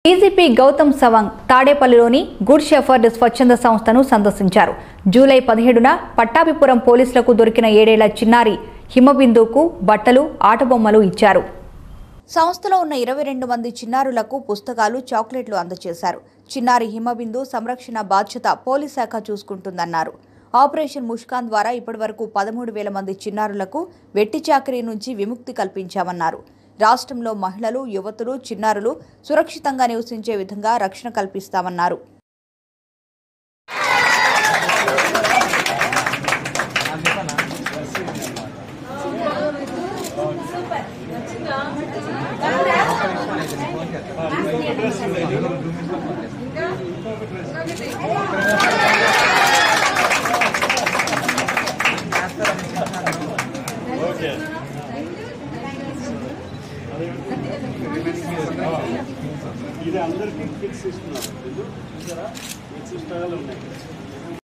DGP Gautam Sawang తాడేపల్లిలోని good shepherd స్వచ్ఛంద సంస్థను సందర్శించారు జూలై పదిహేడున పట్టాభిపురం పోలీసులకు దొరికిన ఏడేళ్ల చిన్నారి హిమబిందుకు బట్టలు ఆటబొమ్మలు ఇచ్చారు సంస్థలో ఉన్న ఇరవై రెండు మంది చిన్నారులకు పుస్తకాలు చాక్లెట్లు అందజేశారు చిన్నారి హిమబిందు సంరక్షణ బాధ్యత పోలీస్ శాఖ చూసుకుంటుందన్నారు ఆపరేషన్ ముష్కాన్ ద్వారా ఇప్పటివరకు పదమూడు వేల మంది చిన్నారులకు వెట్టి చాకరీ నుంచి విముక్తి కల్పించామన్నారు రాష్ట్రంలో మహిళలు యువతులు చిన్నారులు సురక్షితంగా నివసించే విధంగా రక్షణ కల్పిస్తామన్నారు ఇది అందరికీ ఫిక్స్ ఇస్తున్నాం చూసారా ఫిక్స్ స్టాల్ ఉన్నాయి